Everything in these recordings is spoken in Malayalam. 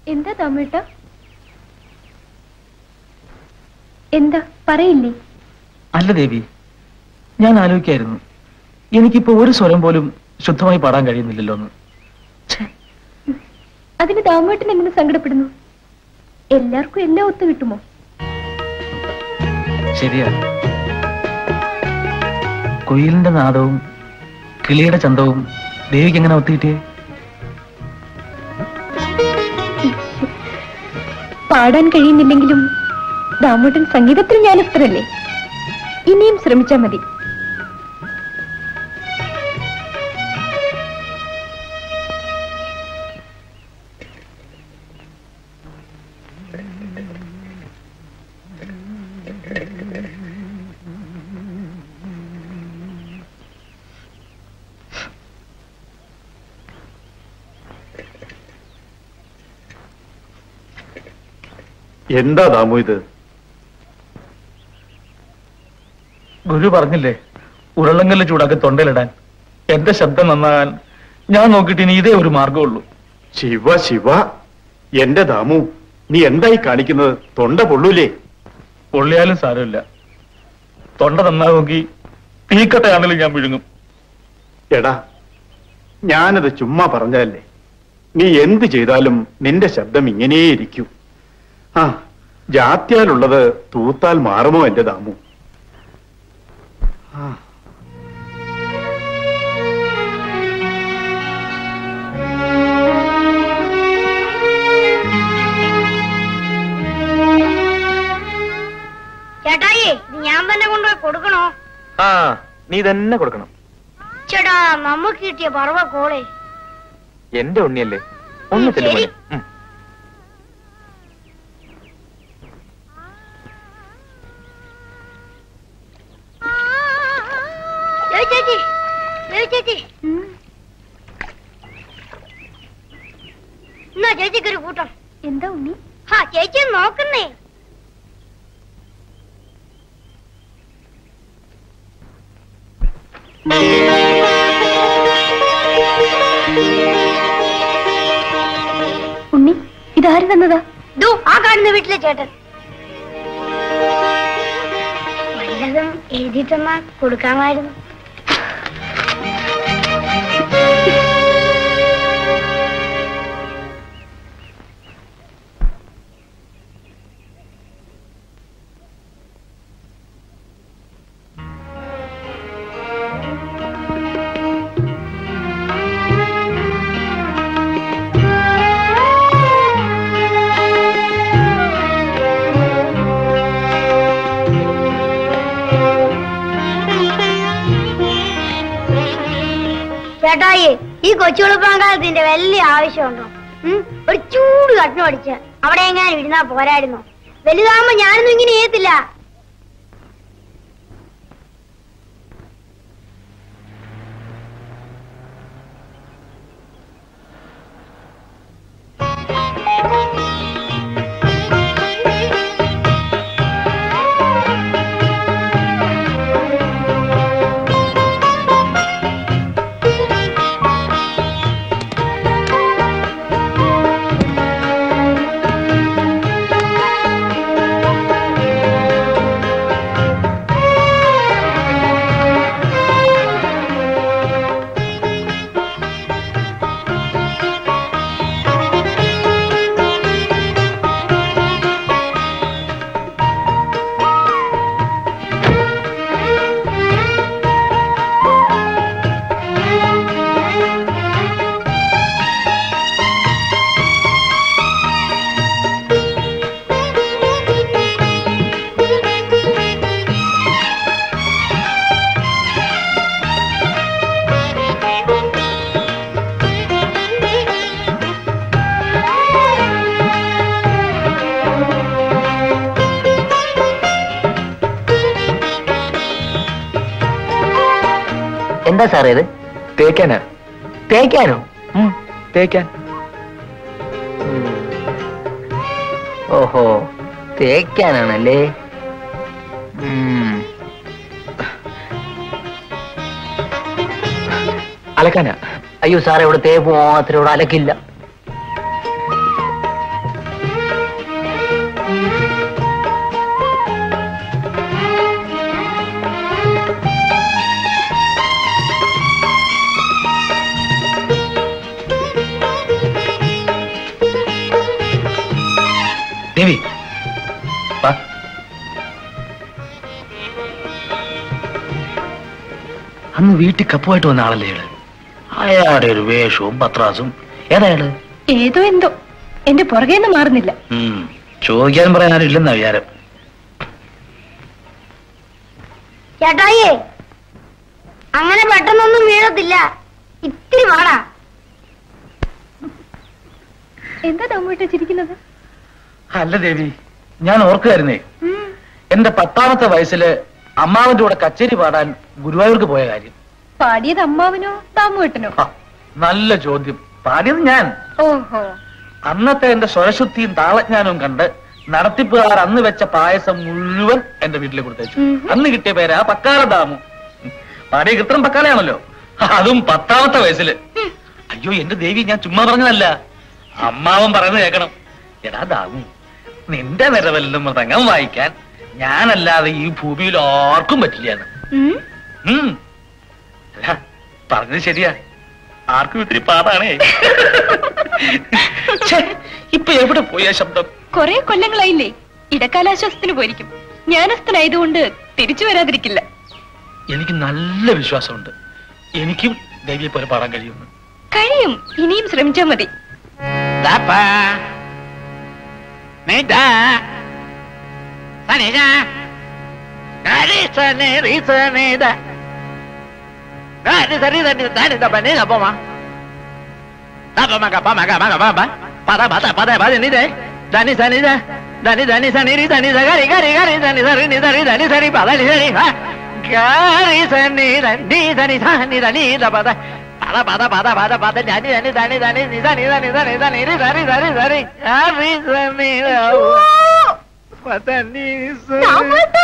എന്താ തമിട്ട എന്താ പറയില്ലേ അല്ല ദേവി ഞാൻ ആലോചിക്കായിരുന്നു എനിക്കിപ്പോ ഒരു സ്വരം പോലും ശുദ്ധമായി പാടാൻ കഴിയുന്നില്ലല്ലോ എന്ന് അതിന് ദാമേട്ടൻ എങ്ങനെ സങ്കടപ്പെടുന്നു എല്ലാവർക്കും എല്ലാം ഒത്തു കിട്ടുമോ ശരിയാ കുയിലിന്റെ നാദവും കിളിയുടെ ചന്തവും ദേവിക്ക് എങ്ങനെ ഒത്തുകിട്ടിയേ പാടാൻ കഴിയുന്നില്ലെങ്കിലും ദാമോട്ടൻ സംഗീതത്തിൽ ജ്ഞാനസ്ഥരല്ലേ ഇനിയും ശ്രമിച്ചാ മതി എന്താ ദാമു ഇത് ഗുരു പറഞ്ഞില്ലേ ഉരുളങ്കല്ല് ചൂടാക്കി തൊണ്ടയിലിടാൻ എന്റെ ശബ്ദം നന്നാകാൻ ഞാൻ നോക്കിയിട്ട് ഇനി ഇതേ ഒരു മാർഗമുള്ളൂ ശിവ ശിവ എന്റെ ദാമു നീ എന്തായി കാണിക്കുന്നത് തൊണ്ട പൊള്ളൂലേ പൊള്ളിയാലും സാരമില്ല തൊണ്ട നന്നാ നോക്കി തീക്കട്ടയാണെങ്കിലും ഞാൻ വിഴുങ്ങും എടാ ഞാനത് ചുമ്മാ പറഞ്ഞതല്ലേ നീ എന്ത് ചെയ്താലും നിന്റെ ശബ്ദം ഇങ്ങനേ ഇരിക്കൂ ആ ജാത്യാലുള്ളത് തൂത്താൽ മാറുമോ എന്റെ ദാമു ആ ചേട്ടായി ഇത് ഞാൻ തന്നെ കൊണ്ടുപോയി കൊടുക്കണോ ആ നീ തന്നെ കൊടുക്കണം ചേട്ടാ നമുക്ക് കിട്ടിയ പറവ കോളേ എന്റെ ഉണ്ണിയല്ലേ ഒന്ന് ചെല്ലു മോനെ. ദേവി ചേച്ചി ദേവി ചേച്ചി എന്നാ ചേച്ചിക്ക് ഒരു കൂട്ടം എന്താ ഉണ്ണി ഹാ ചേച്ചി ഒന്ന് നോക്കുന്നേ ഉണ്ണി ഇതാര് തന്നതാ ദൂ ആ കാണുന്ന വീട്ടിലെ ചേട്ടൻ വല്ലതും എഴുതി തന്നാ കൊടുക്കാമായിരുന്നു ചേട്ടായി ഈ കൊച്ചുവെളുപ്പാങ്കാലത്തിന്റെ വലിയ ആവശ്യമുണ്ടോ ഉം? ഒരു ചൂട് കട്ടണം അടിച്ച് അവിടെ എങ്ങാനും ഇരുന്നാ പോരായിരുന്നോ വലുതാകുമ്പോ ഞാനൊന്നും ഇങ്ങനെ ചെയ്യത്തില്ല എന്താ സാറേ ഇത് തേക്കാനാ തേക്കാനോ ഉം, തേക്കാൻ ഓഹോ തേക്കാനാണല്ലേ ഉം. അലക്കാനാ അയ്യോ സാറേ ഇവിടെ തേപ്പ് മാത്രം ഇവിടെ അലക്കില്ല വാ. അന്ന് വീട്ടിൽ കപ്പുമായിട്ട് വന്ന ആളല്ലേ അയാള് അയാളുടെ ഒരു വേഷവും പത്രാസും ഏതായാള് ഏതോ എന്തോ എന്റെ പുറകേന്ന് മാറുന്നില്ല ഉം, ചോദിക്കാനും പറയാൻ ആരും ഇല്ലെന്നാ വിചാരം ചേട്ടായിയേ അങ്ങനെ പെട്ടെന്നൊന്നും വീഴത്തില്ല ഇത്തിരി പാടാ എന്താ ദമ്മുട്ട ചിരിക്കുന്നത് അല്ല ദേവി ഞാൻ ഓർക്കുമായിരുന്നേ എന്റെ പത്താമത്തെ വയസ്സില് അമ്മാവന്റെ കൂടെ കച്ചേരി പാടാൻ ഗുരുവായൂർക്ക് പോയ കാര്യം പാടിയത് അമ്മാവനോ ദാമുവേട്ടനോ ആ, നല്ല ചോദ്യം പാടിയത് ഞാൻ ഓഹോ അന്നത്തെ എന്റെ സ്വരശുദ്ധിയും താളജ്ഞാനവും കണ്ട് നടത്തിപ്പുകാർ അന്ന് വെച്ച പായസം മുഴുവൻ എന്റെ വീട്ടിൽ കൊടുത്തയച്ചു ഉം. അന്ന് കിട്ടിയ പേരാ പക്കാല ദാമു പാടിയ കൃത്രം പക്കാലയാണല്ലോ അതും പത്താമത്തെ വയസ്സില് അയ്യോ എന്റെ ദേവി ഞാൻ ചുമ്മാ പറഞ്ഞതല്ല അമ്മാവൻ പറയുന്നത് കേൾക്കണം എടാ ദാമു നിന്റെ നിരവലിലും മൃതംഗം വായിക്കാൻ ഞാനല്ലാതെ ഈ ഭൂമിയിൽ ആർക്കും പറ്റില്ലാന്ന് ഉം. ഉം. അല്ല പറഞ്ഞത് ശരിയാ ആർക്കും ഇത്തിരി പാടാണേ ഛെ, ഇപ്പൊ എവിടെ പോയി ആ ശബ്ദം കൊറേ കൊല്ലങ്ങളായില്ലേ ഇടക്കാലാശ്വാസത്തിന് പോയിരിക്കും ജ്ഞാനസ്ഥനായതുകൊണ്ട് തിരിച്ചു വരാതിരിക്കില്ല എനിക്ക് നല്ല വിശ്വാസമുണ്ട് എനിക്കും ദേവിയെ പോലെ പാടാൻ കഴിയുന്നു കഴിയും ഇനിയും ശ്രമിച്ചാ മതി ദാമുവേട്ടാ!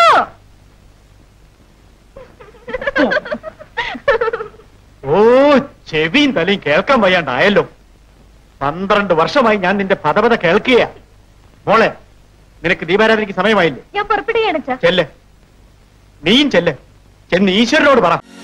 ഓ ചെവിയും തലയും കേൾക്കാൻ വയ്യാണ്ടായല്ലോ പന്ത്രണ്ട് വർഷമായി ഞാൻ നിന്റെ പദപത കേൾക്കുകയാ മോളെ നിനക്ക് ദീപാരാധനയ്ക്ക് സമയമായില്ലേ ഞാൻ പുറപ്പെടുകയാണ് അച്ഛാ ചെല്ല് നീയും ചെല്ല് ചെന്ന് ഈശ്വരനോട് പറ